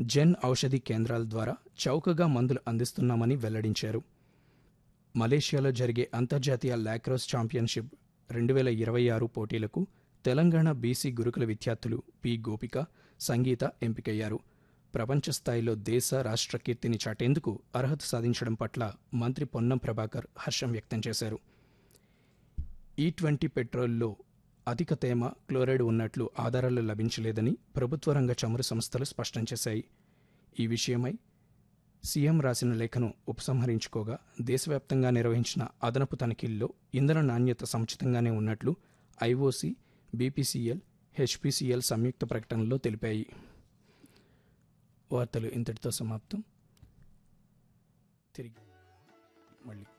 జన్ ఔషధి కేంద్రాల ద్వారా చౌకగా మందులు అందిస్తున్నామని వెల్లడించారు మలేషియాలో జరిగే అంతర్జాతీయ లాక్రోస్ ఛాంపియన్షిప్ రెండు వేల ఇరవై ఆరు పోటీలకు తెలంగాణ బీసీ గురుకుల విద్యార్థులు పి గోపిక సంగీత ఎంపికయ్యారు ప్రపంచ స్థాయిలో దేశ రాష్ట్ర కీర్తిని చాటేందుకు అర్హత సాధించడం పట్ల మంత్రి పొన్నం ప్రభాకర్ హర్షం వ్యక్తం చేశారు ఈ ట్వంటీ పెట్రోల్లో అధిక తేమ క్లోరైడ్ ఉన్నట్లు ఆధారాలు లభించలేదని ప్రభుత్వ రంగ చమురు సంస్థలు స్పష్టం చేశాయి ఈ విషయమై సీఎం రాసిన లేఖను ఉపసంహరించుకోగా దేశవ్యాప్తంగా నిర్వహించిన అదనపు తనిఖీల్లో ఇంధన నాణ్యత సముచితంగానే ఉన్నట్లు ఐఓసీ బీపీసీఎల్ హెచ్పీసీఎల్ సంయుక్త ప్రకటనలో తెలిపాయి వార్తలు ఇంతటితో సమాప్తం తిరిగి మళ్ళీ